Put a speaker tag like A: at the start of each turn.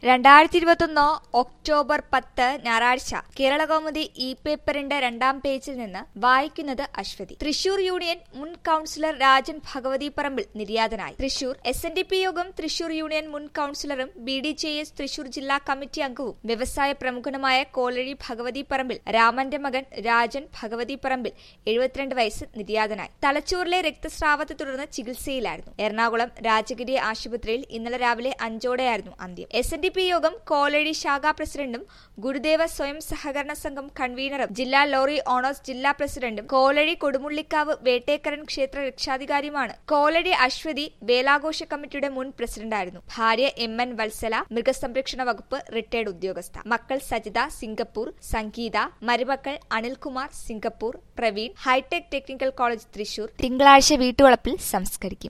A: രണ്ടായിരത്തി ഇരുപത്തൊന്ന് ഒക്ടോബർ പത്ത് ഞായറാഴ്ച കേരള കൗമുദി ഇ പേപ്പറിന്റെ രണ്ടാം പേജിൽ നിന്ന് വായിക്കുന്നത് അശ്വതി തൃശൂർ യൂണിയൻ മുൻ കൌൺസിലർ രാജൻ ഭഗവതി പറമ്പിൽ നിര്യാതനായി Thrissur S N D P യോഗം തൃശൂർ യൂണിയൻ മുൻ കൌൺസിലറും B D J S Thrissur ജില്ലാ കമ്മിറ്റി അംഗവും വ്യവസായ പ്രമുഖനുമായ കോലഴി ഭഗവതി പറമ്പിൽ രാമന്റെ മകൻ രാജൻ ഭഗവതി പറമ്പിൽ എഴുപത്തിരണ്ട് വയസ്സ് നിര്യാതനായി തലച്ചോറിലെ രക്തസ്രാവത്തെ തുടർന്ന് ചികിത്സയിലായിരുന്നു എറണാകുളം രാജഗിരി ആശുപത്രിയിൽ ഇന്നലെ രാവിലെ അഞ്ചോടെയായിരുന്നു അന്ത്യം എസ് എൻ ഡി പി യോഗം കോലഴി ശാഖാ പ്രസിഡന്റും ഗുരുദേവ സ്വയം സഹകരണ സംഘം കൺവീനറും ജില്ലാ ലോറി ഓണേഴ്സ് ജില്ലാ പ്രസിഡന്റും കോലഴി കൊടുമുള്ളിക്കാവ് വേട്ടേക്കരൻ ക്ഷേത്ര രക്ഷാധികാരിയുമാണ് കോലഴി അശ്വതി വേലാഘോഷ കമ്മിറ്റിയുടെ മുൻ പ്രസിഡന്റായിരുന്നു ഭാര്യ എം എൻ വത്സല മൃഗസംരക്ഷണ വകുപ്പ് റിട്ടയർഡ് ഉദ്യോഗസ്ഥ മക്കൾ സജിത സിംഗപ്പൂർ സംഗീത മരുമക്കൾ Anilkumar Singapore Praveen hitech technical college Thrissur തിങ്കളാഴ്ച വീട്ടുവളപ്പിൽ സംസ്കരിക്കും